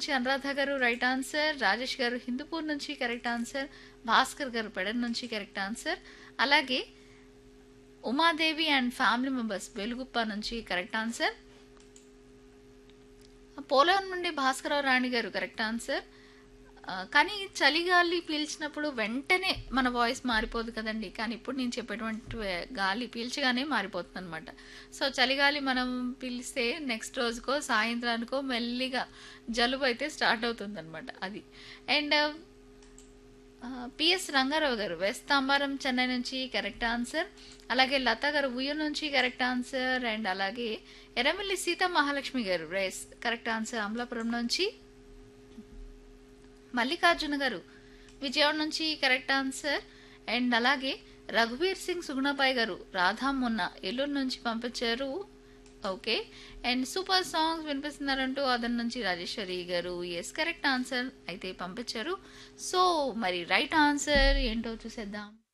నుంచి అనురాధ గారు right answer Rajesh గారు హిందూపూర్ నుంచి కరెక్ట్ ఆన్సర్ భాస్కర్ గారు పెడన్ నుంచి కరెక్ట్ ఆన్సర్ అలాగే Umadevi and family members Veluguppa నుంచి కరెక్ట్ ఆన్సర్ పోలవరం నుండి భాస్కరరావు రాణి గారు కరెక్ట్ ఆన్సర్ ఆ, కానీ చలిగాలి పీల్చినప్పుడు వెంటనే మన వాయిస్ మారిపోదు కదండి కానీ ఇప్పుడు నేను చెప్పేటువంటి వే- గాలి పీల్చగానే మారిపోతుంది అనమాట సో చలిగాలి మనం పీలిస్తే నెక్స్ట్ రోజుకో సాయంత్రానికో మెల్లిగా జలుబు అయితే స్టార్ట్ అవుతుంది అనమాట అది అండ్ పిఎస్ రంగారావు గారు వెస్ట్ తాంబారం చెన్నై నుంచి కరెక్ట్ ఆన్సర్ అలాగే లత గారు ఉయ్యూరు నుంచి కరెక్ట్ ఆన్సర్ అండ్ అలాగే ఎర్రమిల్లి సీతా మహాలక్ష్మి గారు రేస్ కరెక్ట్ ఆన్సర్ అమలాపురం నుంచి మల్లికార్జున గారు విజయవాడ నుంచి కరెక్ట్ ఆన్సర్ అండ్ అలాగే రఘువీర్ సింగ్ సుగుణపాయ్ గారు రాధా మొన్న ఏలూరు నుంచి పంపించారు ఓకే అండ్ సూపర్ సాంగ్స్ వినిపిస్తున్నారంటూ అదన్ నుంచి రాజేశ్వరి గారు ఎస్ కరెక్ట్ ఆన్సర్ అయితే పంపించారు సో మరి రైట్ ఆన్సర్ ఏంటో చూసేద్దాం